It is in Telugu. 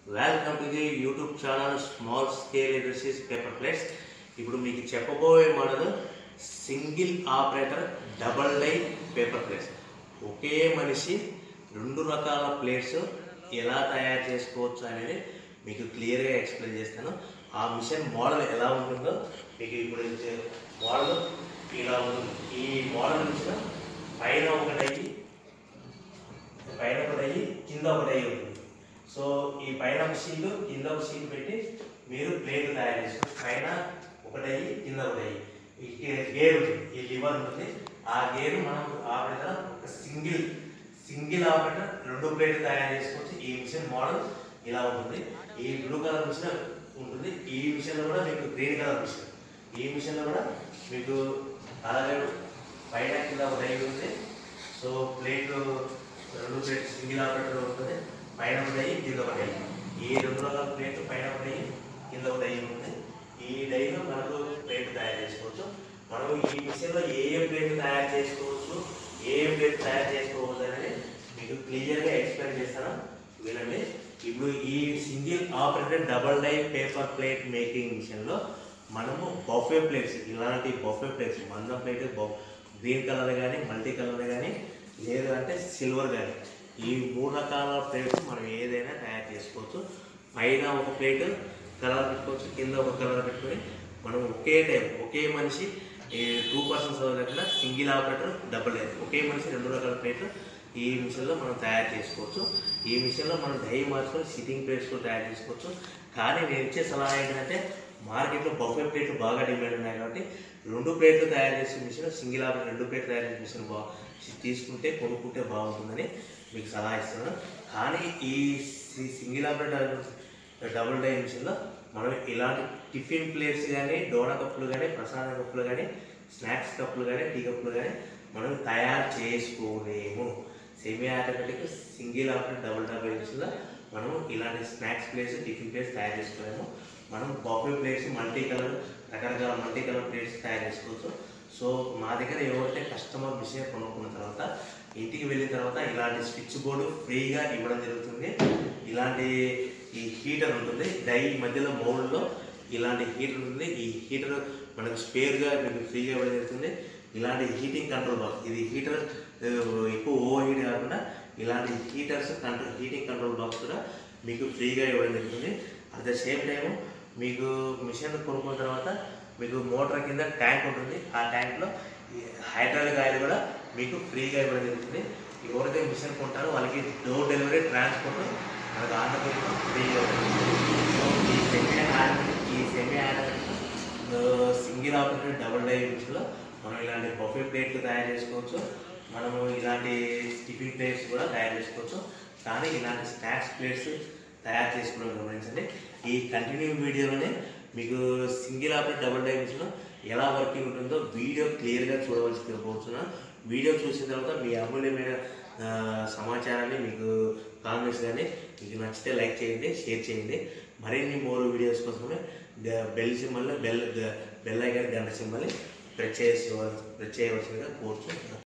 welcome to the YouTube channel small scale industries paper plates ఇప్పుడు మీకు చెప్పబోయే model single operator double die paper plates ఒకే మనిషి రెండు రకాల ప్లేట్స్ ఎలా తయారు చేసుకోవచ్చు అనేది మీకు క్లియర్గా ఎక్స్ప్లెయిన్ చేస్తాను ఆ మిషన్ మోడల్ ఎలా ఉంటుందో మీకు ఇప్పుడు మోడల్ ఇలా ఉంటుంది ఈ మోడల్ మిషన్ పైన ఒకటి పైన ఒకటి అయ్యి కింద ఒకటి అయ్యి ఉంటుంది సో ఈ పైన ఒక షీట్ కింద ఒక షీట్ పెట్టి మీరు ప్లేట్ తయారు చేసుకోండి పైన ఒకటి అయ్యి కింద ఒకటి అయ్యి ఈ గే- గేర్ ఉంటుంది ఈ లివర్ ఉంటుంది ఆ గేర్ మనం ఆపరేటర్ ఒక సింగిల్ సింగిల్ ఆపరేటర్ రెండు ప్లేట్ తయారు చేసుకోవచ్చు ఈ మిషన్ మోడల్ ఇలా ఉంటుంది ఈ బ్లూ కలర్ మిషన్ ఉంటుంది ఈ మిషన్లో కూడా మీకు గ్రీన్ కలర్ మిషన్ ఈ మిషన్లో కూడా మీకు అలాగే పైన కింద ఒక డై ఉంది సో ప్లేట్ రెండు ప్లేట్ సింగిల్ ఆపరేటర్ ఉంటుంది పైన ఒక డై కింద ఒక డై ఈ రెండు రకాల ప్లేట్ పైన ఒక డై కింద ఒక డై ఉంటుంది ఈ డైలో మనకు ప్లేట్ తయారు చేసుకోవచ్చు మనం ఈ మిషన్లో ఏ ఏ ప్లేట్ తయారు చేసుకోవచ్చు ఏ ఏ ప్లేట్ తయారు చేసుకోవచ్చు అనేది మీకు క్లియర్గా ఎక్స్ప్లెయిన్ చేస్తాను వినండి ఇప్పుడు ఈ single operated double die paper plate making మిషన్లో మనము బఫే ప్లేట్స్ ఇలాంటి బఫే ప్లేట్స్ మందం ప్లేట్ గ్రీన్ కలర్ కానీ మల్టీ కలర్ కానీ లేదు అంటే సిల్వర్ కానీ ఈ మూడు రకాల ప్లేట్స్ మనం ఏదైనా తయారు చేసుకోవచ్చు పైన ఒక ప్లేట్ కలర్ పెట్టుకోవచ్చు కింద ఒక కలర్ పెట్టుకొని మనం ఒకే టైం ఒకే మనిషి టూ పర్సన్స్ లేకుండా సింగిల్ ఆపరేటర్ డబుల్ డై ఒకే మనిషి రెండు రకాల ప్లేట్లు ఈ మిషన్లో మనం తయారు చేసుకోవచ్చు ఈ మిషన్లో మనం డై మార్చుకొని సిట్టింగ్ ప్లేట్స్ కూడా తయారు చేసుకోవచ్చు కానీ నేను ఇచ్చే సలహా ఏంటంటే మార్కెట్లో బఫే ప్లేట్లు బాగా డిమాండ్ ఉన్నాయి కాబట్టి రెండు ప్లేట్లు తయారు చేసే మిషన్ సింగిల్ ఆపరేటర్ రెండు ప్లేట్లు తయారు చేసే మిషన్ బా తీసుకుంటే కొనుక్కుంటే బాగుంటుందని మీకు సలహా ఇస్తున్నాను కానీ ఈ సి- సింగిల్ ఆపరేటర్ డబుల్ డై మిషన్లో మనం ఇలాంటి టిఫిన్ ప్లేట్స్ కానీ డోనా కప్పులు కానీ ప్రసాద కప్పులు కానీ స్నాక్స్ కప్పులు కానీ టీ కప్పులు కానీ మనం తయారు చేసుకోలేము semi automatic single operator double double మిషన్లో మనం ఇలాంటి స్నాక్స్ ప్లేట్స్ టిఫిన్ ప్లేట్స్ తయారు చేసుకోలేము మనం బఫే ప్లేట్స్ మల్టీ కలర్ రకరకాల మల్టీ కలర్ ప్లేట్స్ తయారు చేసుకోవచ్చు సో మా దగ్గర ఎవరైతే కస్టమర్ మిషన్ కొనుక్కున్న తర్వాత ఇంటికి వెళ్ళిన తర్వాత ఇలాంటి స్విచ్ బోర్డు ఫ్రీగా ఇవ్వడం జరుగుతుంది ఇలాంటి ఈ హీటర్ ఉంటుంది డై మధ్యలో మౌల్డ్లో ఇలాంటి హీటర్ ఉంటుంది ఈ హీటర్ మనకు స్పేర్గా మీకు ఫ్రీగా ఇవ్వడం జరుగుతుంది ఇలాంటి హీటింగ్ కంట్రోల్ బాక్స్ ఇది హీటర్ ఆ, ఎక్కువ ఓవర్ హీట్ కాకుండా ఇలాంటి heaters control heating control box కూడా మీకు ఫ్రీగా ఇవ్వడం జరుగుతుంది అట్ ద సేమ్ టైము మీకు మిషన్ కొనుక్కున్న తర్వాత మీకు మోటార్ కింద ట్యాంక్ ఉంటుంది ఆ ట్యాంక్లో హైడ్రాలిక్ ఆయిల్ కూడా మీకు ఫ్రీగా ఇవ్వడం జరుగుతుంది ఎవరైతే మిషన్ కొంటారో వాళ్ళకి డోర్ డెలివరీ ట్రాన్స్పోర్ట్ మనకు ఆంధ్రప్రదేశ్లో ఫ్రీగా ఉంటుంది సో ఈ సెమీ ఆయిల్ ఈ semi oil single operator double die మిషన్లో మనం ఇలాంటి బఫే ప్లేట్లు తయారు చేసుకోవచ్చు మనము ఇలాంటి టిఫిన్ ప్లేట్స్ కూడా తయారు చేసుకోవచ్చు కానీ ఇలాంటి స్నాక్స్ ప్లేట్స్ తయారు చేసుకోవడం గమనించండి ఈ కంటిన్యూ వీడియోలోనే మీకు single operate double die machine ఎలా వర్కింగ్ ఉంటుందో వీడియో క్లియర్గా చూడవలసి కోరుతున్నాను వీడియో చూసిన తర్వాత మీ అమూల్యమైన ఆ, సమాచారాన్ని మీకు కామెంట్స్ కానీ మీకు నచ్చితే లైక్ చేయండి షేర్ చేయండి మరిన్ని మోర్ వీడియోస్ కోసమే the- bell symbol bell bell icon గంట సింబల్ని ప్రెస్ చేసి ప్రెస్ చేయవలసిందిగా కోరుతున్నాను